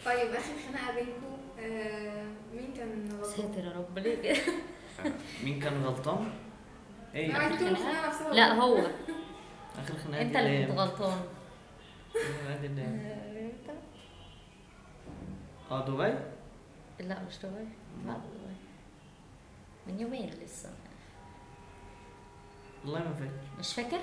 طيب اخر خناقه بينكم آه مين كان غلطان؟ ساتر يا رب ليه كده مين كان غلطان؟ ايه لا انتوا الخناقه نفسها لا هو اخر خناقه انت دي اللي اللي كنت غلطان الخناقة دي اللي هي- اه دبي؟ لا مش دبي بعد دبي من يومين لسه والله ما فاكر مش فاكر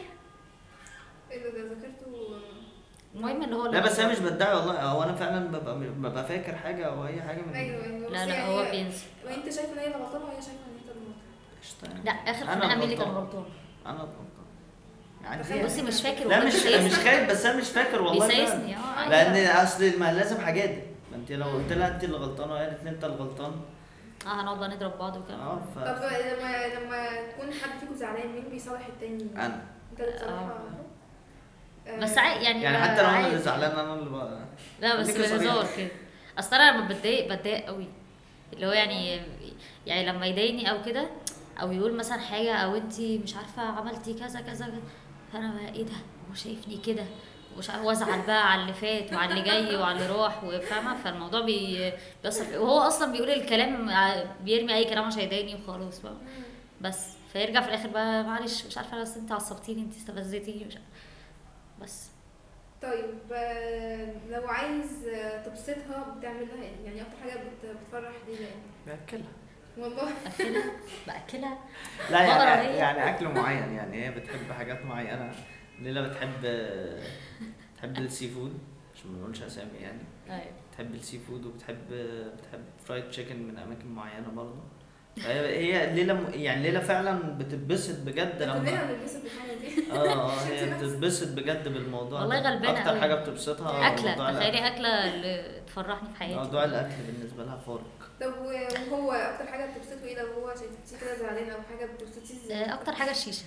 ايه ده ده ذاكرته المهم ان هو لا بس انا مش بدعي والله هو انا فعلا ببقى ببقى فاكر حاجه او اي حاجه من ايوه ايوه بس لا لا يعني هو هي- بينسى وانت شايفه ان هي اللي غلطانه وهي شايفه ان انت اللي غلطان قشطة يعني. لا اخر أنا خناقه مين اللي كان غلطان. غلطان انا غلطان يعني تخيل. بصي مش فاكر لا والله مش بيسايسني. مش خايف بس انا مش فاكر والله فعلا. بيسايسني اه لان اصل ما لازم حاجات ما انت لو قلت لها انت اللي غلطانه وقالت لي انت اللي غلطان اه هنقعد بقى نضرب بعض وكده اه ف طب لما لما تكون حد فيكم زعلان مين بيصالح التاني؟ انا انت اللي بتصالحها آه. بس عادي يعني يعني حتى لو انا عادي. اللي زعلان انا اللي بقى لا بس خليكي صريحة. بهزار كده اصل انا لما بتضايق بتضايق قوي اللي هو يعني يعني لما يضايقني او كده او يقول مثلا حاجه او انت مش عارفه عملتي كذا كذا كذا، فانا بقى ايه ده هو شايفني كده ومش عارفه وازعل بقى على اللي فات وعلى اللي جاي وعلى اللي راح وفاهمه فالموضوع بي بيأثر في- وهو اصلا بيقول الكلام ع- بيرمي اي كلام عشان يضايقني وخلاص بقى مم. بس فيرجع في الاخر بقى معلش مش عارفه بس انت عصبتيني انت استفزتيني مش عارفة. بس طيب آه، لو عايز آه، تبسطها بتعمل لها ايه؟ يعني اكتر حاجه بت- بتفرح دي ايه؟ باكلها والله اكلها باكلها لا بقرة يعني هي. يعني اكل معين يعني هي بتحب حاجات معينه ليلى بتحب بتحب السي فود عشان ما نقولش اسامي يعني ايوه بتحب السي فود وبتحب بتحب فرايد تشيكن من اماكن معينه برضه فهي هي ليلى م- يعني ليلى فعلا بتتبسط بجد كلنا لما بنلبسها بالحاجه دي اه اه هي بتتبسط بجد بالموضوع والله ده. غلبانة اكتر أوي. حاجه بتبسطها اكله موضوع الأكل. تخيلي اكله اللي تفرحني في حياتي موضوع الاكل بالنسبه لها فارق طب وهو اكتر حاجه بتبسطه ايه لو هو شايفتيه كده زعلان او حاجه بتبسطيه ازاي؟ آه، اكتر حاجه الشيشه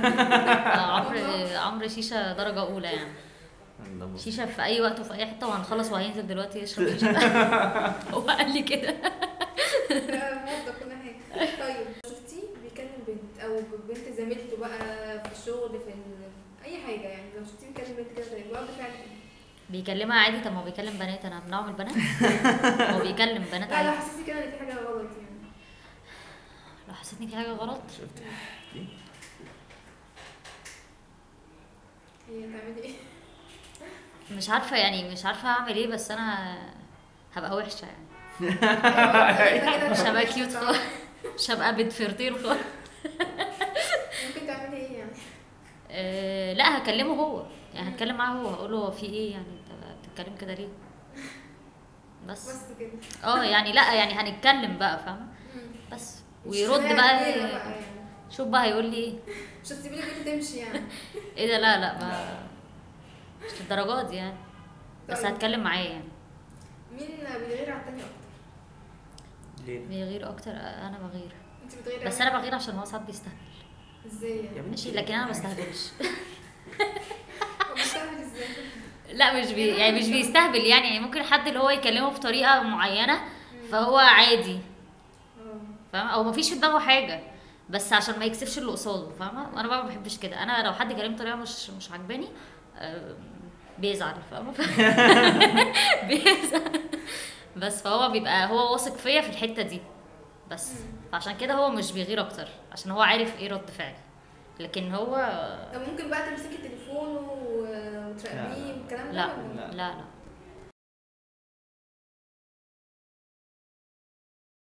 آه، عمرو عمرو شيشه درجه اولى يعني ده بص. شيشه في اي وقت وفي اي حته وهنخلص وهينزل دلوقتي يشرب شيشه هو قال لي كده لا موضه كل حاجه طيب شفتيه بيكلم بنت او بنت زميلته بقى في الشغل في ال... اي حاجه يعني لو شفتيه بيكلم بنت كده طيب رد فعل ايه؟ بيكلمها عادي طب ما هو بيكلم بنات انا همنعه من البنات هو بيكلم بنات لا لو عادي حسيتي كده ان في حاجه غلط يعني لو حسيتني في حاجه غلط شفت دي هي تعملي ايه؟ مش عارفه يعني مش عارفه اعمل ايه بس انا هبقى وحشه يعني أيوة، مش كده هبقى كده كيوت صح. خالص مش هبقى بنت فرطير خالص ممكن تعملي ايه يعني؟ آه، لا هكلمه هو يعني هتكلم معاه هو هقول له هو في ايه يعني انت بتتكلم كده ليه بس بس كده اه يعني لا يعني هنتكلم بقى فاهمه مم. بس مش ويرد خناقة بقى كبيرة بقى يعني. شوف بقى هيقول لي ايه مش هتسيبي لي البنت تمشي يعني ايه ده لا لا ما مش للدرجات دي يعني بس طيب. هتكلم معاه يعني مين بيغير على التاني اكتر؟ ليه بيغير اكتر انا بغير انت بتغيري بس على- انا بغير عشان هو ساعات بيستهبل ازاي يا يعني؟ بنتي. ماشي لكن انا ما بستهبلش هو بيستعمل ازاي؟ لا مش بي يعني مش بيستهبل يعني يعني ممكن حد اللي هو يكلمه بطريقه معينه فهو عادي اه فاهمه او مفيش في دماغه حاجه بس عشان ما يكسفش اللي قصاده فاهمه وانا بقى ما بحبش كده انا لو حد كلمني بطريقه مش مش عجباني آه، بيزعل فاهمه بيزعل بس فهو بيبقى هو واثق فيا في الحته دي بس فعشان كده هو مش بيغير اكتر عشان هو عارف ايه رد فعلي لكن هو طب ممكن بقى تمسكي تليفونه و- وتراقبيه والكلام ده لا ولا؟ لا لا